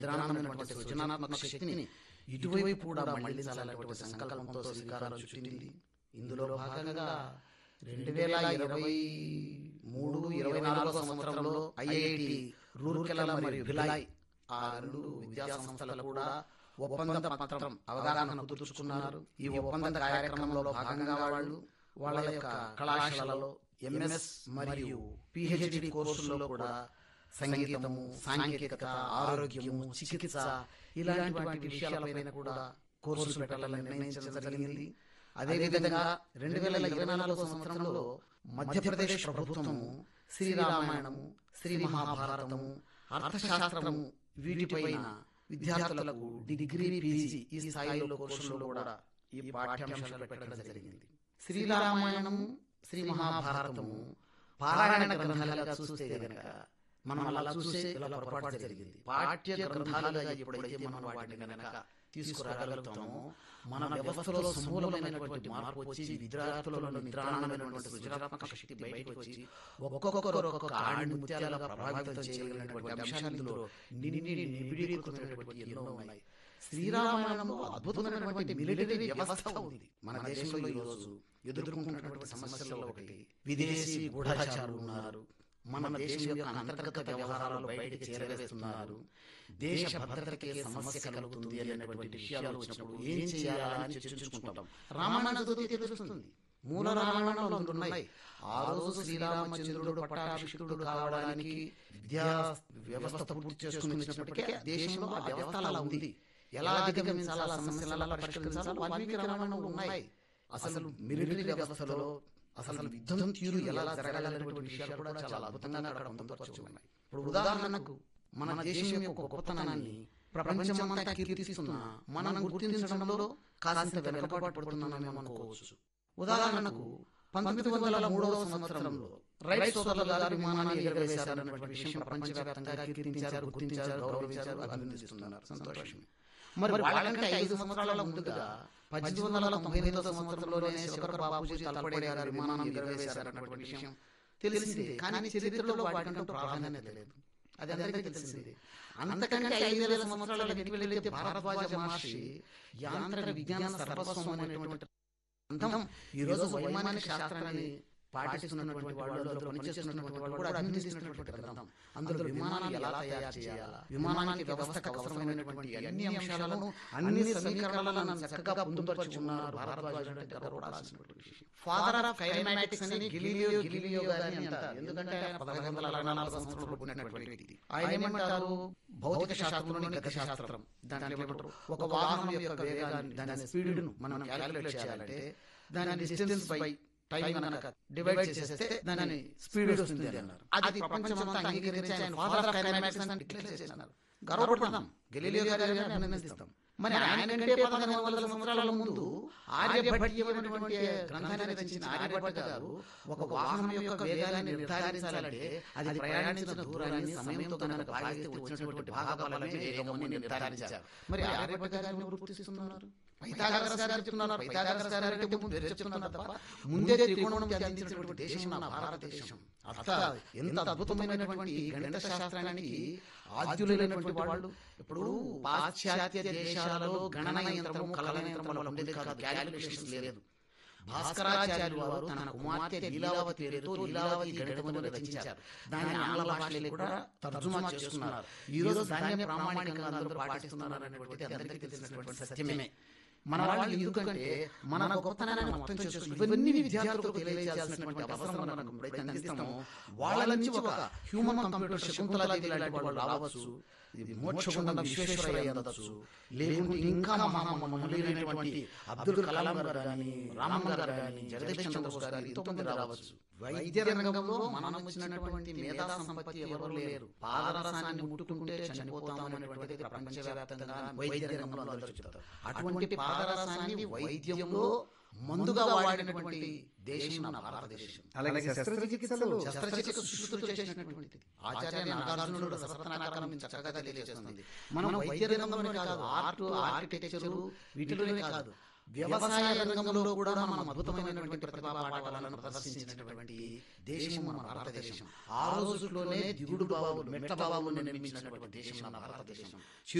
నిద్రాణమైనటువంటి సృజనాత్మక శక్తిని ఇటువైపు కూడా మళ్లించాలనేటువంటి సంకల్పంతో శ్రీకారం చుట్టింది ఇందులో భాగంగా రెండు వేల ఇరవై మూడు ఇరవై నాలుగో సంవత్సరంలో ఐఐటి రూర్కెలా మరియు భిలాయ్ ఆ రెండు విద్యా సంస్థలు కూడా ఒప్పంద పత్రం అవగాహన కుదుర్చుకున్నారు ఈ ఒప్పంద కార్యక్రమంలో భాగంగా వాళ్ళు వాళ్ళ యొక్క కళాశాలలో ఎంఎస్ మరియు పిహెచ్డి కోర్సుల్లో కూడా సంగీతము సాంకేతికత ఆరోగ్యము చికిత్స ఇలాంటి విషయాలపైన కూడా కోర్సులు పెట్టాలని నిర్ణయించడం జరిగింది అదేవిధంగా రెండు వేల ఇరవై నాలుగో సంవత్సరంలో మధ్యప్రదేశ్ ప్రభుత్వము శ్రీరామాయణము శ్రీ మహాభారతము అర్థశాస్త్రము వీటిపైన విద్యార్థులకు డిగ్రీ పీజీ ఈ స్థాయిలో కోర్సుల్లో కూడా ఈ పాఠ్యాంశాలు పెట్టడం జరిగింది శ్రీరామాయణము శ్రీ మహాభారతము పారాయణ గ్రంథాలుగా చూస్తే గనక మనం అలా చూస్తే ఇలా పొరపాటు జరిగింది పాఠ్య గ్రంథాలుగా ఎప్పుడైతే మనం వాటిని గనక తీసుకురాగలుగుతామో మన వ్యవస్థలో సమూలమైనటువంటి మార్పు వచ్చి విద్యార్థులలో నిద్రాణమైనటువంటి సృజనాత్మక శక్తి బయటకు వచ్చి ఒక్కొక్కరు ఒక్కొక్క ఆడి ముత్యాలుగా ప్రభావితం చేయగలిగినటువంటి అంశాలు ఇందులో నిండి నిబిడీకృతమైనటువంటి ఎన్నో ఉన్నాయి శ్రీరామాయణంలో అద్భుతమైనటువంటి మిలిటరీ వ్యవస్థ ఉంది మన దేశంలో ఈ రోజు ఎదుర్కొంటున్నటువంటి సమస్యల్లో ఒకటి విదేశీ గూఢచారులు ఉన్నారు మన దేశం యొక్క అంతర్గత వ్యవహారాలు బయటికి చేరవేస్తున్నారు దేశ భద్రతకే సమస్య కలుగుతుంది అనేటువంటి విషయాలు వచ్చినప్పుడు ఏం చేయాలని చర్చించుకుంటాం రామాయణ చదివితే తెలుస్తుంది మూల రామాయణంలో ఉన్నాయి ఆ రోజు శ్రీరామచంద్రుడు పట్టాభిషిక్తుడు కావడానికి విద్యా వ్యవస్థ పూర్తి చేసుకుని వచ్చినప్పటికే దేశంలో ఆ వ్యవస్థ అలా ఉంది ఎలా అధిగమించాలా సమస్యలు ఎలా పరిష్కరించాలో వాల్మీకి రామాయణంలో ఉన్నాయి అసలు మిలిటరీ వ్యవస్థలో అసలు యుద్ధం తీరు ఎలా జరగాలనేటువంటి విషయాలు కూడా చాలా అద్భుతంగా అక్కడ పొందుపరచు ఉన్నాయి ఇప్పుడు ఉదాహరణకు మన దేశం యొక్క గొప్పతనాన్ని ప్రపంచమంతా కీర్తిస్తున్నా మనం గుర్తించడంలో కాసింత వెనుకబాటు పడుతున్నామని మనం అనుకోవచ్చు ఉదాహరణకు పంతొమ్మిది వందల మూడవ సంవత్సరంలో రైట్ సోదరుల గారి విమానాన్ని ఎగరవేశారన్నటువంటి విషయం ప్రపంచవ్యాప్తంగా కీర్తించారు గుర్తించారు గౌరవించారు అభినందిస్తున్నారు సంతోషం మరి వాళ్ళకంటే ఐదు సంవత్సరాల ముందుగా పద్దెనిమిది వందల తొంభై ఐదో సంవత్సరంలోనే శంకర్ బాబుజీ తలపడే గారి విమానం ఎగరవేశారన్నటువంటి విషయం తెలిసిందే కానీ చరిత్రలో వాటికంటూ ప్రాధాన్యత లేదు అది అందరికీ తెలిసిందే అంతకంటే ఐదు వేల సంవత్సరాల వెనక్కి వెళితే భారద్వాజ మహర్షి యాంత్రిక విజ్ఞాన సర్వస్వం అనేటువంటి గ్రంథం ఈ రోజు వైమానిక శాస్త్రాన్ని పాటిస్తున్నటువంటి వాళ్ళు అందులో పనిచేస్తున్నటువంటి వాళ్ళు కూడా అభినందిస్తున్నటువంటి గ్రంథం అందులో విమానాన్ని ఎలా తయారు చేయాలా విమానానికి వ్యవస్థకు అవసరమైనటువంటి అన్ని అంశాలను అన్ని సమీకరణలను చక్కగా పొందుపరుచుకున్నారు భారద్వాజుడు అంటే గర్వపడాల్సినటువంటి విషయం ఫాదర్ ఆఫ్ కైనమాటిక్స్ అని గిలీలియో గిలీలియో గారిని అంటారు ఎందుకంటే ఆయన పదహారు వందల అరవై నాలుగు సంవత్సరంలో పుట్టినటువంటి వ్యక్తి ఆయన ఏమంటారు భౌతిక శాస్త్రంలోని గత శాస్త్రం దాంట్లో ఏమంటారు ఒక వాహనం యొక్క వేగాన్ని దాని స్పీడ్ను మనం క్యాలిక్యులేట్ చేయాలంటే దాని డిస్టెన్స్ బై టైం కనుక డివైడ్ చేసేస్తే దాని స్పీడ్ వస్తుంది అన్నారు అది ప్రపంచమంతా అంగీకరించి ఆయన ఫాదర్ ఆఫ్ కైనమాటిక్స్ అని డిక్లేర్ చేసినారు గర్వపడతాం గెలీలియో గారి అభినందిస్తాం మరి ఆయన కంటే పదహారు వందల సంవత్సరాల ముందు ఆర్యభట్య అనేటువంటి గ్రంథాన్ని రచించిన ఆర్యభట్ట గారు ఒక వాహనం యొక్క వేగాన్ని నిర్ధారించాలంటే అది ప్రయాణించిన దూరాన్ని సమయంతో కనుక భాగిస్తే వచ్చినటువంటి భాగఫలమే వేగం అని నిర్ధారించారు మరి ఆర్యభట్ట గారిని ఎవరు గుర్తిస్తున్నారు పైథాగరస్ గారు చెప్తున్నారు పైథాగరస్ గారు అంటే ముందు వేరే చెప్తున్నారు తప్ప ముందే త్రికోణం అందించినటువంటి దేశం మన భారతదేశం అర్థ ఎంత అద్భుతమైనటువంటి ఈ గణిత శాస్త్రానికి ఆద్యులైనటువంటి వాళ్ళు ఇప్పుడు పాశ్చాత్య దేశాలలో గణన యంత్రము కలన యంత్రం వల్ల ఉండేది కాదు క్యాలిక్యులేషన్స్ లేదు భాస్కరాచార్యులు వారు తన కుమార్తె లీలావతి పేరుతో లీలావతి గణితమును రచించారు దాన్ని ఆంగ్ల భాషలో కూడా తర్జుమా చేసుకున్నారు ఈ రోజు దాన్ని ప్రామాణికంగా అందరూ పాటిస్తున్నారు అనేటువంటిది అందరికీ తెలిసినటువంటి సత్యమే మన వాళ్ళు ఎందుకంటే మన గొప్పతనాన్ని మొత్తం చేసుకుని ఇవన్నీ విద్యార్థులకు తెలియజేయాల్సినటువంటి అవసరం మనకు ఎప్పుడైతే అందిస్తామో వాళ్ళ నుంచి ఒక హ్యూమన్ కంప్యూటర్ శకుంతలాదేవి లాంటి వాళ్ళు రావచ్చు ఇది మోక్షగుండం విశ్వేశ్వరయ్య అందచ్చు లేకుంటే ఇంకా మహామహులైనటువంటి అబ్దుల్ కలాం గారు కానీ రామన్ గారు కానీ జగదీష్ చంద్రబోస్ గారు ఎంతో మంది రావచ్చు వైద్య రంగంలో మనం వచ్చినటువంటి మేధా సంపత్తి ఎవరు లేరు పాదరసాన్ని ముట్టుకుంటే చనిపోతామనేటువంటిది ప్రపంచవ్యాప్తంగా వైద్య రంగంలో అందరూ చెప్తారు అటువంటి పాదరసాన్ని వైద్యంలో మందుగా వాడినటువంటి దేశం మన భారతదేశం అలాగే శస్త్రచికిత్సలు శస్త్రచికిత్స సుశ్రుతులు చేసినటువంటిది ఆచార్య నాగార్జునుడు రసరత్నాకరం చక్కగా తెలియజేస్తుంది మనం వైద్య రంగంలోనే కాదు ఆర్ట్ ఆర్కిటెక్చర్ వీటిలోనే కాదు వ్యవసాయ రంగంలో కూడా మనం అద్భుతమైనటువంటి ప్రతిభా పాఠవాలను ప్రదర్శించినటువంటి దేశం మన భారతదేశం ఆ రోజుల్లోనే దిగుడు బావులు మెట్ల బావులు నిర్మించినటువంటి దేశం మన భారతదేశం